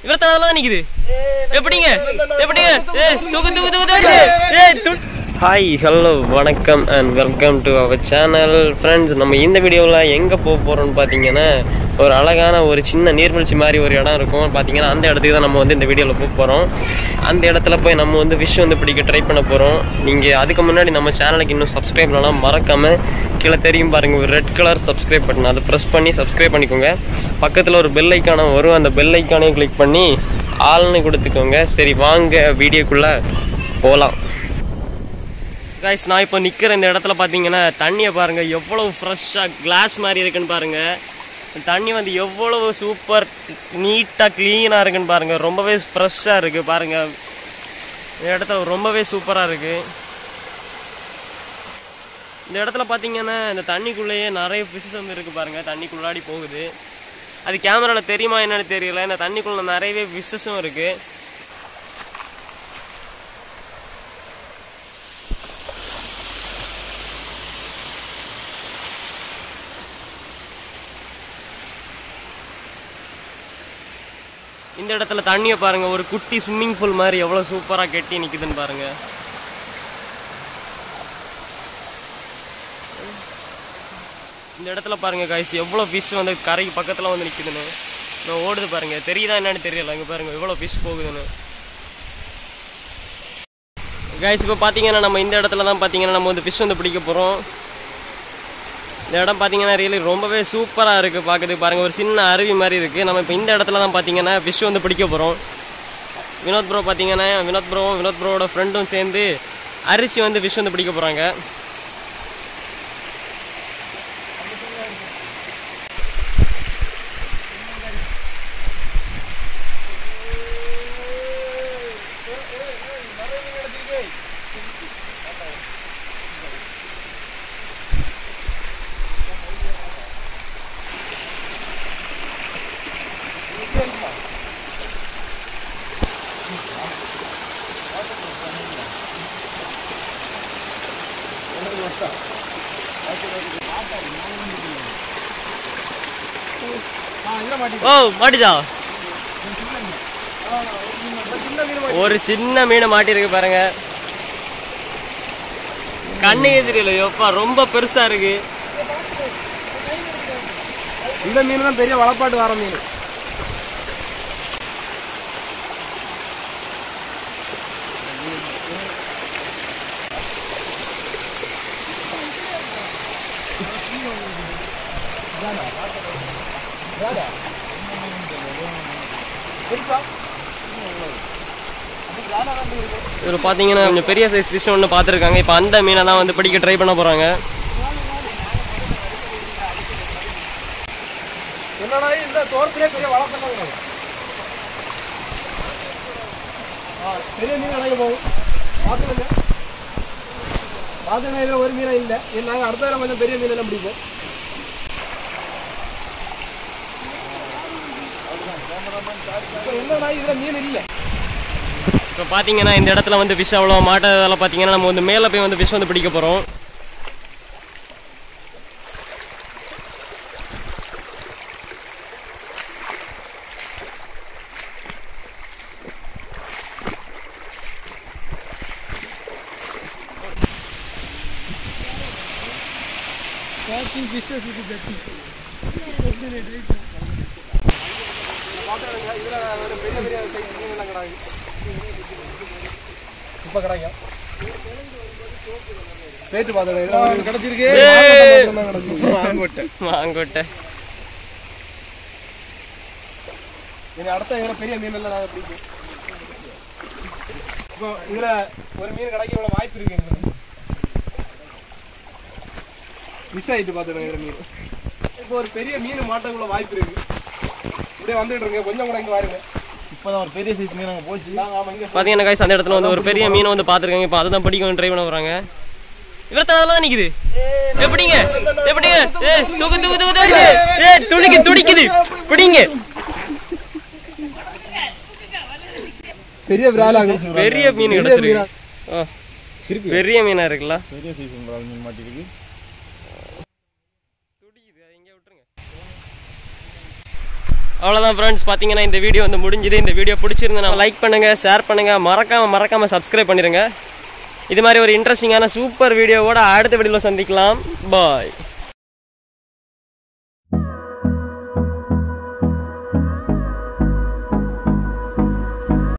இவரத்தான் நிக்குது எப்படிங்க எப்படிங்க ஏய் தூக்கு தூக்கு தூக்கு தூக்கு ஏய் து ஹாய் ஹலோ வணக்கம் and welcome to our channel friends நம்ம இந்த வீடியோவில் எங்கே போக போகிறோம்னு பார்த்தீங்கன்னா ஒரு அழகான ஒரு சின்ன நீர்வீழ்ச்சி மாதிரி ஒரு இடம் இருக்கும் பார்த்தீங்கன்னா அந்த இடத்துக்கு தான் நம்ம வந்து இந்த வீடியோவில் போக போகிறோம் அந்த இடத்துல போய் நம்ம வந்து விஷ் வந்து பிடிக்க ட்ரை பண்ண போகிறோம் நீங்கள் அதுக்கு முன்னாடி நம்ம சேனலுக்கு இன்னும் சப்ஸ்கிரைப் பண்ணலாம் மறக்காமல் கீழே தெரியும் பாருங்கள் ஒரு ரெட் கலர் சப்ஸ்கிரைப் பட்டன் அதை ப்ரெஸ் பண்ணி சப்ஸ்கிரைப் பண்ணிக்கோங்க பக்கத்தில் ஒரு பெல் ஐக்கான வரும் அந்த பெல் ஐக்கானையும் கிளிக் பண்ணி ஆள்னு கொடுத்துக்கோங்க சரி வாங்க வீடியோக்குள்ளே போகலாம் கைஸ் நான் இப்போ நிற்கிற இந்த இடத்துல பார்த்தீங்கன்னா தண்ணியை பாருங்கள் எவ்வளவு ஃப்ரெஷ்ஷாக கிளாஸ் மாதிரி இருக்குன்னு பாருங்கள் தண்ணி வந்து எவ்வளவு சூப்பர் நீட்டாக க்ளீனாக இருக்குன்னு பாருங்கள் ரொம்பவே ஃப்ரெஷ்ஷாக இருக்குது பாருங்கள் இந்த இடத்துல ரொம்பவே சூப்பராக இருக்குது இந்த இடத்துல பார்த்தீங்கன்னா இந்த தண்ணிக்குள்ளேயே நிறைய ஃபிஷஸ் வந்து இருக்குது பாருங்கள் தண்ணிக்குள்ளாடி போகுது அது கேமராவில் தெரியுமா என்னன்னு தெரியல இந்த தண்ணிக்குள்ளே நிறையவே ஃபிஷஸும் இருக்குது இந்த இடத்துல தண்ணியை பாருங்க ஒரு குட்டி ஸ்விம்மிங் பூல் மாதிரி எவ்வளோ சூப்பராக கெட்டி நிற்குதுன்னு பாருங்க இந்த இடத்துல பாருங்க காய்ஸ் எவ்வளோ ஃபிஷ் வந்து கரைக்கு பக்கத்தில் வந்து நிற்குதுன்னு நான் ஓடுது பாருங்க தெரியுதா என்னன்னு தெரியல இங்கே பாருங்க எவ்வளோ ஃபிஷ் போகுதுன்னு காய்ஸ் இப்போ பார்த்தீங்கன்னா நம்ம இந்த இடத்துல தான் பார்த்தீங்கன்னா நம்ம வந்து ஃபிஷ் வந்து பிடிக்க போகிறோம் இந்த இடம் பார்த்தீங்கன்னா ரியலி ரொம்பவே சூப்பராக இருக்குது பார்க்குறதுக்கு பாருங்கள் ஒரு சின்ன அருவி மாதிரி இருக்குது நம்ம இப்போ இந்த இடத்துல தான் பார்த்தீங்கன்னா ஃபிஷ் வந்து பிடிக்க போகிறோம் வினோத் ப்ரோ பார்த்தீங்கன்னா வினோத் ப்ரோவும் வினோத் ப்ரோவோட ஃப்ரெண்டும் சேர்ந்து அரிசி வந்து ஃபிஷ் வந்து பிடிக்க போகிறாங்க ஓ மாட்டிதா ஒரு சின்ன மீனை மாட்டிருக்கு பாருங்க கண்ணுக்கே தெரியல எப்பா ரொம்ப பெருசா இருக்கு இந்த மீன் தான் பெரிய வளப்பாட்டு வர மீன் இதில் பார்த்தீங்கன்னா கொஞ்சம் பெரிய சைஸ் ஃபிஷ் ஒன்று பார்த்துருக்காங்க இப்போ அந்த மீனை தான் வந்து பிடிக்க ட்ரை பண்ண போகிறாங்க என்னடா இந்த தோரத்திலே பெரிய வளப்பெல்லாம் கிடையாது ஆ, பெரிய மீன் கிடைக்க போகும் பார்த்துக்கங்க பார்த்துக்கங்க இதில் ஒரு மீனும் இல்லை இது நாங்கள் அடுத்த தடவை கொஞ்சம் பெரிய மீன் எல்லாம் பிடிப்போம் இப்போ என்னடா இதில் மீன் இல்லை இப்போ பார்த்தீங்கன்னா இந்த இடத்துல வந்து ஃபிஷ் அவ்வளோ மாட்டாததால் பார்த்தீங்கன்னா நம்ம வந்து மேலே போய் வந்து ஃபிஷ் வந்து பிடிக்க போகிறோம் இப்போ கிடைக்கும் பேட்டு பார்த்துக்கங்க கிடைச்சிருக்கு ஏய். வாங்கோட்டை மாங்கொட்டை இனி அடுத்த இதில் பெரிய மீன் எல்லாம் நாங்கள் பிடிப்போம் இப்போ இதில் ஒரு மீன் கிடைக்க இவ்வளோ வாய்ப்பு இருக்கு எங்களுக்கு மிஸ் ஆகிட்டு பார்த்துடுங்க இதில் மீன் இப்போ ஒரு பெரிய மீன் மாட்டக்குள்ள வாய்ப்பு இருக்கு இப்படியே வந்துட்டு இருங்க கொஞ்சம் கூட இங்கே வாருங்க இப்போதான் ஒரு பெரிய சைஸ் மீன் அங்கே போச்சு நாங்கள் ஆமாம் இங்கே பார்த்தீங்கன்னா guys அந்த இடத்துல வந்து ஒரு பெரிய மீனை வந்து பார்த்துருக்காங்க இப்போ அதை தான் பிடிக்க ட்ரை பண்ண போகிறாங்க இவரத்தான் தான் நிக்குது எப்படிங்க எப்படிங்க ஏய் தூக்கு தூக்கு தூக்கு தூக்கு ஏய் துடிக்கு துடிக்குது பிடிங்க பெரிய விராலாங்க பெரிய மீன் கிடைச்சிருக்கு ஆ, பெரிய மீனா இருக்குல்ல பெரிய சைஸ் மீன் மாட்டிருக்கு துடிக்குது அதை இங்கே விட்டுருங்க அவ்வளோதான் ஃப்ரெண்ட்ஸ் பார்த்தீங்கன்னா இந்த வீடியோ வந்து முடிஞ்சுது இந்த வீடியோ பிடிச்சிருந்தா லைக் பண்ணுங்கள் ஷேர் பண்ணுங்கள் மறக்காமல் மறக்காமல் சப்ஸ்கிரைப் பண்ணிடுங்க இது மாதிரி ஒரு இன்ட்ரெஸ்டிங்கான சூப்பர் வீடியோவோட அடுத்த வீடியோவில் சந்திக்கலாம் பாய்